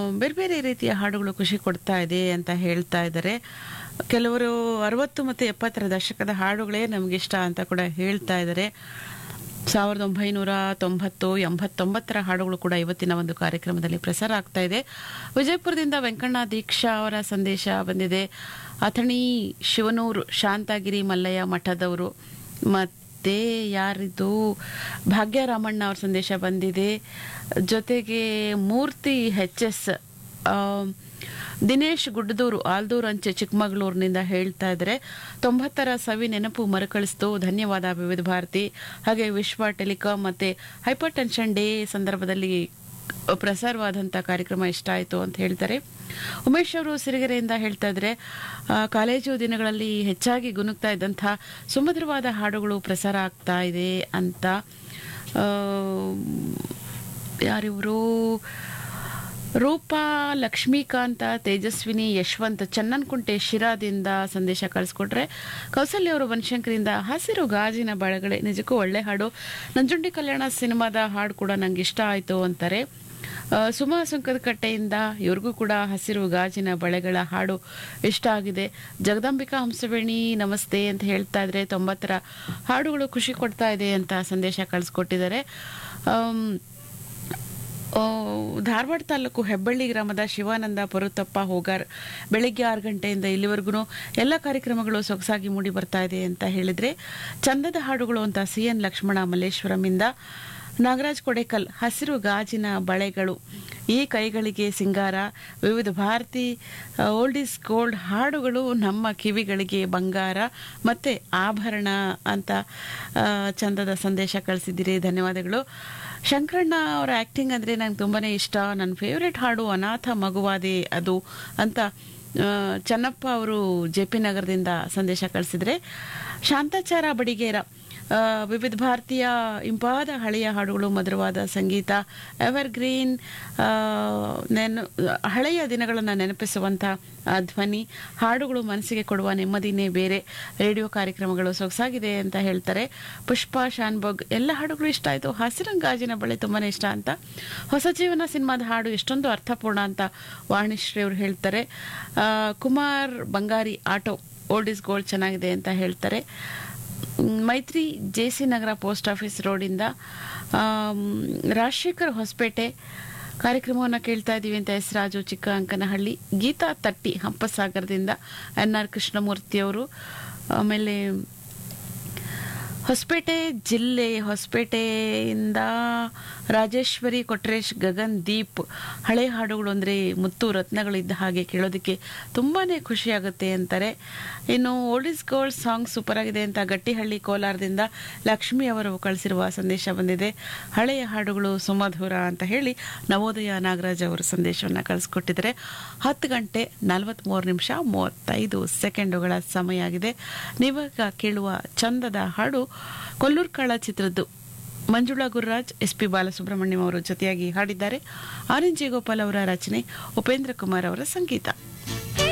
ಬೇರೆ ಬೇರೆ ರೀತಿಯ ಹಾಡುಗಳು ಖುಷಿ ಕೊಡ್ತಾ ಇದೆ ಅಂತ ಹೇಳ್ತಾ ಇದ್ದಾರೆ ಕೆಲವರು ಅರವತ್ತು ಮತ್ತು ಎಪ್ಪತ್ತರ ದಶಕದ ಹಾಡುಗಳೇ ನಮಗಿಷ್ಟ ಅಂತ ಕೂಡ ಹೇಳ್ತಾ ಇದ್ದಾರೆ ಸಾವಿರದ ಒಂಬೈನೂರ ತೊಂಬತ್ತು ಎಂಬತ್ತೊಂಬತ್ತರ ಹಾಡುಗಳು ಕೂಡ ಇವತ್ತಿನ ಒಂದು ಕಾರ್ಯಕ್ರಮದಲ್ಲಿ ಪ್ರಸಾರ ಆಗ್ತಾ ಇದೆ ವಿಜಯಪುರದಿಂದ ವೆಂಕಣ್ಣ ದೀಕ್ಷಾ ಅವರ ಸಂದೇಶ ಬಂದಿದೆ ಅಥಣಿ ಶಿವನೂರು ಶಾಂತಗಿರಿ ಮಲ್ಲಯ್ಯ ಮಠದವರು ಮತ್ತೆ ಯಾರಿದು ಭಾಗ್ಯರಾಮಣ್ಣ ಅವ್ರ ಸಂದೇಶ ಬಂದಿದೆ ಜೊತೆಗೆ ಮೂರ್ತಿ ಹೆಚ್ ಎಸ್ ದಿನೇಶ್ ಗುಡ್ಡದೂರು ಆಲ್ದೂರು ಅಂಚೆ ಚಿಕ್ಕಮಗಳೂರಿನಿಂದ ಹೇಳ್ತಾ ಇದ್ದಾರೆ ತೊಂಬತ್ತರ ಸವಿ ನೆನಪು ಮರುಕಳಿಸ್ತು ಧನ್ಯವಾದ ವಿವಿಧ ಭಾರತಿ ಹಾಗೆ ವಿಶ್ವ ಟೆಲಿಕಾಂ ಮತ್ತೆ ಹೈಪರ್ ಟೆನ್ಷನ್ ಡೇ ಸಂದರ್ಭದಲ್ಲಿ ಪ್ರಸಾರವಾದಂಥ ಕಾರ್ಯಕ್ರಮ ಇಷ್ಟ ಆಯಿತು ಅಂತ ಹೇಳ್ತಾರೆ ಉಮೇಶ್ ಅವರು ಸಿರಿಗೆರೆಯಿಂದ ಹೇಳ್ತಾ ಇದ್ರೆ ಆ, ಕಾಲೇಜು ದಿನಗಳಲ್ಲಿ ಹೆಚ್ಚಾಗಿ ಗುನುಗ್ತಾ ಇದ್ದಂಥ ಸುಮಧುರವಾದ ಹಾಡುಗಳು ಪ್ರಸಾರ ಆಗ್ತಾ ಇದೆ ಅಂತ ಆ, ಯಾರಿವರು ರೂಪಾ ಲಕ್ಷ್ಮೀಕಾಂತ ತೇಜಸ್ವಿನಿ ಯಶವಂತ್ ಚನ್ನನ್ಕುಂಟೆ ಶಿರಾದಿಂದ ಸಂದೇಶ ಕಳಿಸ್ಕೊಟ್ರೆ ಕೌಸಲ್ಯ ಅವರು ಬನಶಂಕರಿಂದ ಹಸಿರು ಗಾಜಿನ ಬಳಗಡೆ ನಿಜಕ್ಕೂ ಒಳ್ಳೆ ಹಾಡು ನಂಜುಂಡಿ ಕಲ್ಯಾಣ ಸಿನಿಮಾದ ಹಾಡು ಕೂಡ ನಂಗೆ ಇಷ್ಟ ಆಯಿತು ಅಂತಾರೆ ಆ, ಸುಮಾ ಸುಂಕದ ಕಟ್ಟೆಯಿಂದ ಇವ್ರಿಗೂ ಕೂಡ ಹಸಿರು ಗಾಜಿನ ಬಳೆಗಳ ಹಾಡು ಇಷ್ಟ ಆಗಿದೆ ಜಗದಾಂಬಿಕಾ ಹಂಸವೇಣಿ ನಮಸ್ತೆ ಅಂತ ಹೇಳ್ತಾ ಇದ್ರೆ ತೊಂಬತ್ತರ ಹಾಡುಗಳು ಖುಷಿ ಕೊಡ್ತಾ ಇದೆ ಅಂತ ಸಂದೇಶ ಕಳಿಸ್ಕೊಟ್ಟಿದ್ದಾರೆ ಆಮ್, ಆ, ಧಾರವಾಡ ತಾಲೂಕು ಹೆಬ್ಬಳ್ಳಿ ಗ್ರಾಮದ ಶಿವಾನಂದ ಪರುತಪ್ಪ ಹೋಗಾರ್ ಬೆಳಿಗ್ಗೆ ಆರು ಗಂಟೆಯಿಂದ ಇಲ್ಲಿವರೆಗೂ ಎಲ್ಲ ಕಾರ್ಯಕ್ರಮಗಳು ಸೊಗಸಾಗಿ ಮೂಡಿ ಬರ್ತಾ ಇದೆ ಅಂತ ಹೇಳಿದ್ರೆ ಚಂದದ ಹಾಡುಗಳು ಅಂತ ಸಿ ಎನ್ ಲಕ್ಷ್ಮಣ ಮಲ್ಲೇಶ್ವರಂಯಿಂದ ನಾಗರಾಜ್ ಕೊಡೇಕಲ್ ಹಸಿರು ಗಾಜಿನ ಬಳೆಗಳು ಈ ಕೈಗಳಿಗೆ ಸಿಂಗಾರ ವಿವಿಧ ಭಾರತಿ ಓಲ್ಡ್ ಇಸ್ ಗೋಲ್ಡ್ ಹಾಡುಗಳು ನಮ್ಮ ಕಿವಿಗಳಿಗೆ ಬಂಗಾರ ಮತ್ತೆ ಆಭರಣ ಅಂತ ಆ, ಚಂದದ ಸಂದೇಶ ಕಳಿಸಿದ್ದೀರಿ ಧನ್ಯವಾದಗಳು ಶಂಕರಣ್ಣ ಅವರ ಆ್ಯಕ್ಟಿಂಗ್ ಅಂದರೆ ನಂಗೆ ತುಂಬಾ ಇಷ್ಟ ನನ್ನ ಫೇವ್ರೆಟ್ ಹಾಡು ಅನಾಥ ಮಗುವಾದೆ ಅದು ಅಂತ ಆ, ಚನ್ನಪ್ಪ ಅವರು ಜೆ ಪಿ ನಗರದಿಂದ ಸಂದೇಶ ಕಳಿಸಿದರೆ ಶಾಂತಾಚಾರ ಬಡಿಗೇರ ಆ, ವಿವಿಧ ಭಾರತೀಯ ಇಂಪಾದ ಹಳೆಯ ಹಾಡುಗಳು ಮಧುರವಾದ ಸಂಗೀತ ಎವರ್ಗ್ರೀನ್ ಆ, ನೆನ ಹಳೆಯ ದಿನಗಳನ್ನು ನೆನಪಿಸುವಂಥ ಆ, ಧ್ವನಿ ಹಾಡುಗಳು ಮನಸ್ಸಿಗೆ ಕೊಡುವ ನೆಮ್ಮದಿನೇ ಬೇರೆ ರೇಡಿಯೋ ಕಾರ್ಯಕ್ರಮಗಳು ಸೊಗಸಾಗಿದೆ ಅಂತ ಹೇಳ್ತಾರೆ ಪುಷ್ಪಾ ಶಾನ್ಬಗ್ ಎಲ್ಲ ಹಾಡುಗಳು ಇಷ್ಟ ಆಯಿತು ಹಸಿರಂಗಾಜಿನ ಬಳೆ ತುಂಬಾ ಇಷ್ಟ ಅಂತ ಹೊಸ ಜೀವನ ಸಿನಿಮಾದ ಹಾಡು ಎಷ್ಟೊಂದು ಅರ್ಥಪೂರ್ಣ ಅಂತ ವಾಣಿಶ್ರೀ ಅವರು ಹೇಳ್ತಾರೆ ಆ, ಕುಮಾರ್ ಬಂಗಾರಿ ಆಟೋ ಓಲ್ಡ್ ಇಸ್ ಗೋಲ್ಡ್ ಚೆನ್ನಾಗಿದೆ ಅಂತ ಹೇಳ್ತಾರೆ ಮ್, Maitri J C Nagar post office ರೋಡಿಂದ ಆಮ್, ರಾಜಶೇಖರ್ ಹೊಸಪೇಟೆ ಕಾರ್ಯಕ್ರಮವನ್ನು ಕೇಳ್ತಾ ಇದ್ದೀವಿ ಅಂತ ಎಸ್ ರಾಜು ಚಿಕ್ಕ ಅಂಕನಹಳ್ಳಿ ಗೀತಾ ತಟ್ಟಿ ಹಂಪಸಾಗರದಿಂದ ಎನ್ ಆರ್ ಕೃಷ್ಣಮೂರ್ತಿಯವರು ಆಮೇಲೆ ಹೊಸಪೇಟೆ ಜಿಲ್ಲೆ ಹೊಸಪೇಟೆಯಿಂದ ರಾಜೇಶ್ವರಿ ಕೊಟ್ರೇಶ್ ಗಗನ್ ದೀಪ್ ಹಳೆ ಹಾಡುಗಳು ಅಂದರೆ ಮುತ್ತು ರತ್ನಗಳಿದ್ದ ಹಾಗೆ ಕೇಳೋದಕ್ಕೆ ತುಂಬಾ ಖುಷಿಯಾಗುತ್ತೆ ಅಂತಾರೆ ಇನ್ನು old is gold song super ಆಗಿದೆ ಅಂತ ಗಟ್ಟಿಹಳ್ಳಿ ಕೋಲಾರದಿಂದ ಲಕ್ಷ್ಮಿ ಅವರು ಕಳಿಸಿರುವ ಸಂದೇಶ ಬಂದಿದೆ ಹಳೆಯ ಹಾಡುಗಳು ಸುಮಧುರ ಅಂತ ಹೇಳಿ ನವೋದಯ ನಾಗರಾಜ್ ಅವರು ಸಂದೇಶವನ್ನು ಕಳಿಸ್ಕೊಟ್ಟಿದ್ದಾರೆ ಹತ್ತು ಗಂಟೆ ನಲವತ್ತ್ಮೂರು ನಿಮಿಷ ಮೂವತ್ತೈದು ಸೆಕೆಂಡುಗಳ ಸಮಯ ಆಗಿದೆ ನೀವಾಗ ಕೇಳುವ ಚಂದದ ಹಾಡು ಕೊಲ್ಲೂರ್ಕಾಳ ಚಿತ್ರದ್ದು ಮಂಜುಳಾ ಗುರುರಾಜ್ ಎಸ್ ಪಿ ಬಾಲಸುಬ್ರಹ್ಮಣ್ಯಂ ಅವರು ಜೊತೆಯಾಗಿ ಹಾಡಿದ್ದಾರೆ ಆರ್ ಎನ್ ಜಿ ಗೋಪಾಲ್ ಅವರ ರಚನೆ ಉಪೇಂದ್ರ ಕುಮಾರ್ ಅವರ ಸಂಗೀತ